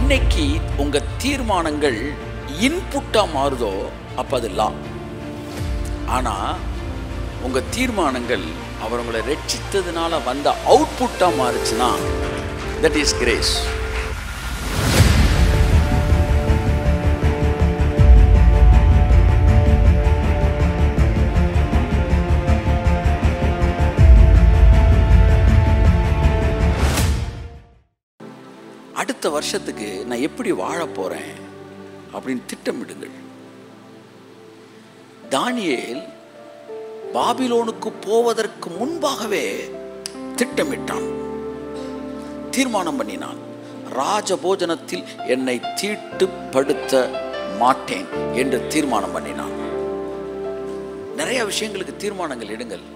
என்னைக்கு உங்க தீர்மானங்கள் இன்புட்டா மாறுதோ அப்ப அது லா ஆனா உங்க தீர்மானங்கள் அவர் உங்களை ரட்சித்ததுனால வந்த அவுட்புட்டா மாறுச்சுன்னா தட் இஸ் கிரேஸ் அடுத்த வருஷத்துக்கு நான் எப்படி வாழ போறேன் அப்படின்னு திட்டமிடுங்கள் தானியேல் பாபிலோனுக்கு போவதற்கு முன்பாகவே திட்டமிட்டான் தீர்மானம் பண்ணினான் ராஜபோஜனத்தில் என்னை தீட்டுப்படுத்த மாட்டேன் என்று தீர்மானம் பண்ணினான் நிறைய விஷயங்களுக்கு தீர்மானங்கள் எடுங்கள்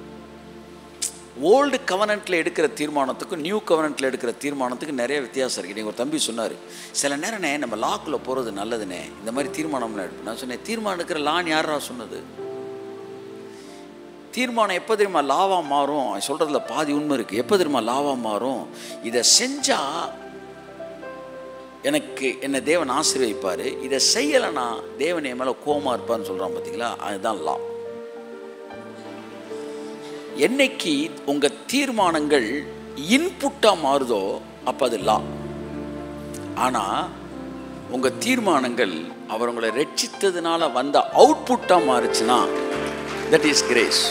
ஓல்டு கவனன்ட்ல எடுக்கிற தீர்மானத்துக்கும் நியூ கவனன்ட்ல எடுக்கிற தீர்மானத்துக்கு நிறைய வித்தியாசம் இருக்கு நீங்கள் ஒரு தம்பி சொன்னார் சில நேரம்னே நம்ம லாக்குள்ள போகிறது நல்லதுனே இந்த மாதிரி தீர்மானம்லாம் எடுப்பு நான் சொன்னேன் தீர்மானம் எடுக்கிற லான் யாரா சொன்னது தீர்மானம் எப்போ தெரியுமா லாவா மாறும் சொல்கிறதுல பாதி உண்மை இருக்குது எப்போ தெரியுமா லாவா மாறும் இதை செஞ்சா எனக்கு என்னை தேவன் ஆசீர்வதிப்பார் இதை செய்யலைன்னா தேவன் என் மேலே கோமா இருப்பார்னு சொல்கிறான் பார்த்தீங்களா அதுதான் லா என்னைக்கு உங்க தீர்மானங்கள் இன்புட்டா மாறுதோ அப்ப அது லா ஆனா உங்க தீர்மானங்கள் அவர் உங்களை ரட்சித்ததுனால வந்த அவுட்புட்டா மாறுச்சுன்னா that is grace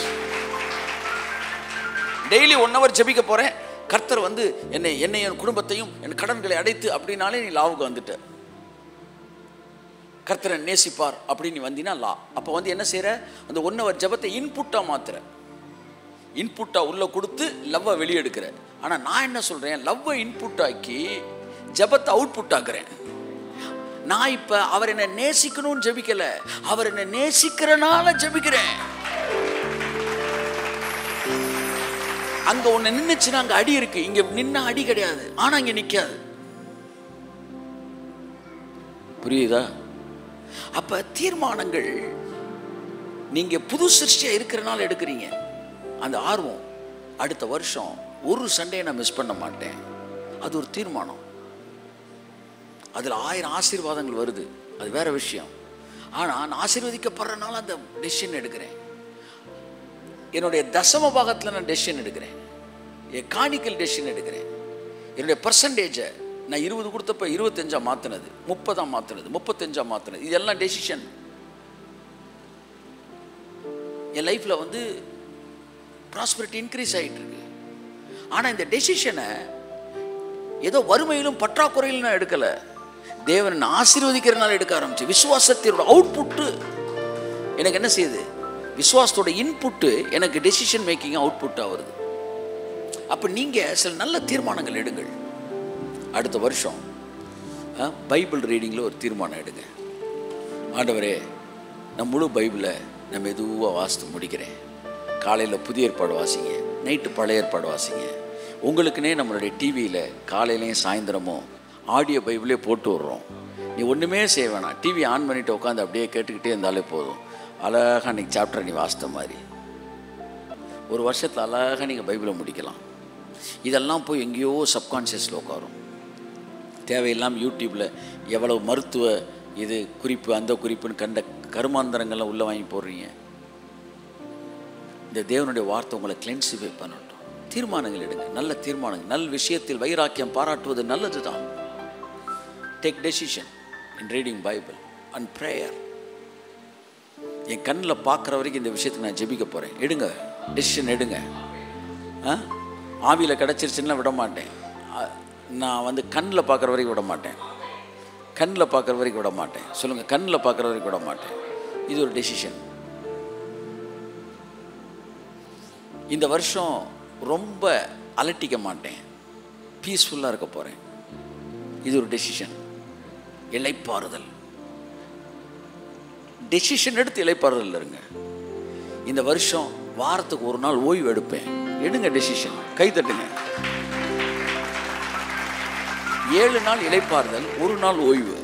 daily one hour ஜெபிக்க போறேன் கர்த்தர் வந்து என்னை என்னை என் குடும்பத்தையும் என் கடன்களை அடைத்து அப்படின்னாலே நீ லாவுக்கு வந்துட்ட கர்த்தரை நேசிப்பார் அப்படின்னு நீ வந்தீங்கன்னா லா அப்போ வந்து என்ன செய்யற அந்த ஒன் ஹவர் ஜெபத்தை இன்புட்டா மாத்துற இன்புட்டா உள்ள கொடுத்து லவ்வை வெளியெடுக்கிற ஆனா நான் என்ன சொல்றேன் லவ்வை இன்புட் ஆக்கி ஜபத்தை அவுட்புட் ஆக்குறேன் நான் இப்ப அவர் என்ன நேசிக்கணும்னு ஜெபிக்கல அவர் என்ன நேசிக்கிறனால ஜெபிக்கிறேன் அங்க ஒண்ணு நின்னுச்சுன்னா அங்க அடி இருக்கு இங்க நின்ன அடி கிடையாது ஆனா இங்க நிக்காது புரியுதா அப்ப தீர்மானங்கள் நீங்க புது சிருஷ்டியா இருக்கிறனால எடுக்கிறீங்க அந்த ஆர்வம் அடுத்த வருஷம் ஒரு சண்டையை நான் மிஸ் பண்ண மாட்டேன் அது ஒரு தீர்மானம் அதில் ஆயிரம் ஆசீர்வாதங்கள் வருது அது வேற விஷயம் ஆனால் நான் ஆசீர்வதிக்கப்படுறனால அந்த டெசிஷன் எடுக்கிறேன் என்னுடைய தசம பாகத்தில் நான் டெசிஷன் எடுக்கிறேன் என் காணிக்கல் டெசிஷன் எடுக்கிறேன் என்னுடைய பர்சன்டேஜை நான் இருபது கொடுத்தப்ப இருபத்தஞ்சா மாற்றினது முப்பதா மாற்றினது முப்பத்தஞ்சா மாற்றினது இதெல்லாம் டெசிஷன் என் லைஃப்பில் வந்து ப்ராஸ்பரிட்டி இன்க்ரீஸ் ஆகிட்டு இருக்கு ஆனால் இந்த டெசிஷனை ஏதோ வறுமையிலும் பற்றாக்குறையிலும் நான் எடுக்கலை தேவன் ஆசீர்வதிக்கிறனால எடுக்க ஆரம்பிச்சு விசுவாசத்தினோட அவுட்புட்டு எனக்கு என்ன செய்யுது விசுவாசத்தோட இன்புட்டு எனக்கு டெசிஷன் மேக்கிங் அவுட்புட்டாக வருது அப்போ நீங்கள் சில நல்ல தீர்மானங்கள் எடுங்கள் அடுத்த வருஷம் ஆ, பைபிள் ரீடிங்கில் ஒரு தீர்மானம் எடுங்க ஆண்டவரே நான் முழு பைபிளை நான் மெதுவாக வாசித்து முடிக்கிறேன் காலையில் புதிய ஏற்பாடு வாசிங்க நைட்டு பழைய ஏற்பாடு வாசிங்க உங்களுக்குனே நம்மளுடைய டிவியில் காலையிலையும் சாயந்தரமும் ஆடியோ பைபிளே போட்டு விட்றோம் நீ ஒன்றுமே செய்ய வேணாம் டிவி ஆன் பண்ணிட்டு உட்காந்து அப்படியே கேட்டுக்கிட்டே இருந்தாலே போதும் அழகாக அன்றைக்கி சாப்டர் நீ வாசித்த மாதிரி ஒரு வருஷத்தில் அழகாக நீங்கள் பைபிளை முடிக்கலாம் இதெல்லாம் போய் எங்கேயோ சப்கான்ஷியஸில் உட்காரும் தேவையில்லாமல் யூடியூப்பில் எவ்வளவு மருத்துவ இது குறிப்பு அந்த குறிப்புன்னு கண்ட கருமாந்திரங்கள்லாம் உள்ளே வாங்கி போடுறீங்க இந்த தேவனுடைய வார்த்தை உங்களை கிளென்சிஃபை பண்ணட்டும் தீர்மானங்கள் எடுங்க நல்ல தீர்மானங்கள் நல்ல விஷயத்தில் வைராக்கியம் பாராட்டுவது நல்லது தான் take decision in reading Bible and prayer என் கண்ணில் பார்க்குற வரைக்கும் இந்த விஷயத்துக்கு நான் ஜெபிக்க போகிறேன் எடுங்க டெசிஷன் எடுங்க ஆ ஆவியில் கிடச்சிருச்சுன்னா விட மாட்டேன் ஆ, நான் வந்து கண்ணில் பார்க்குற வரைக்கும் விட மாட்டேன் கண்ணில் பார்க்குற வரைக்கும் விட மாட்டேன் சொல்லுங்கள் கண்ணில் பார்க்குற வரைக்கும் விட மாட்டேன் இது ஒரு டெசிஷன் இந்த வருஷம் ரொம்ப அலட்டிக்க மாட்டேன் பீஸ்ஃபுல்லாக இருக்க போகிறேன் இது ஒரு டெசிஷன் இலைப்பாறுதல் டெசிஷன் எடுத்து இலைப்பாறுதல் இருங்க இந்த வருஷம் வாரத்துக்கு ஒரு நாள் ஓய்வு எடுப்பேன் எடுங்க டெசிஷன் கை தட்டுங்க ஏழு நாள் இலைப்பாறுதல் ஒரு நாள் ஓய்வு